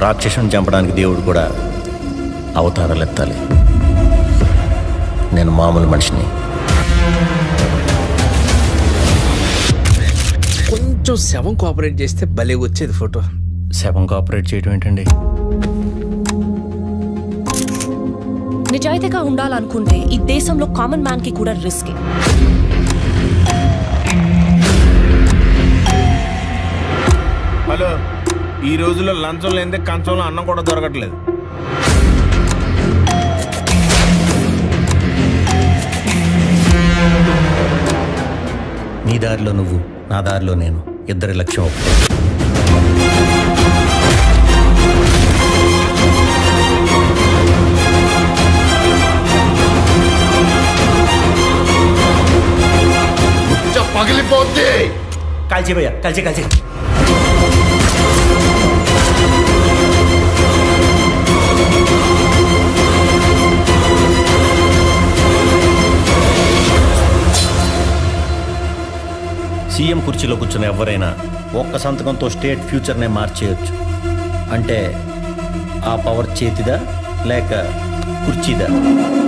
రాక్షసుని చంపడానికి దేవుడు కూడా అవతారాలు ఎత్తాలి నేను మామూలు మనిషిని కొంచెం శవం కోఆపరేట్ చేస్తే భలే వచ్చేది ఫోటో శవం కోఆపరేట్ చేయడం ఏంటండి నిజాయితీగా ఉండాలనుకుంటే ఈ దేశంలో కామన్ మ్యాన్ కి కూడా రిస్క్ హలో ఈ రోజుల్లో లంచం లేనిదే కంచంలో అన్నం కూడా దొరకట్లేదు నీ దారిలో నువ్వు నా దారిలో నేను ఇద్దరి లక్ష్యం ఒకటే పగిలిపోద్ది కాల్చి భయ్యా కాల్చి కాల్చి సీఎం కుర్చీలో కూర్చున్న ఎవరైనా ఒక్క సంతకంతో స్టేట్ ఫ్యూచర్నే మార్చేయొచ్చు అంటే ఆ పవర్ చేతిదా లేక కుర్చీదా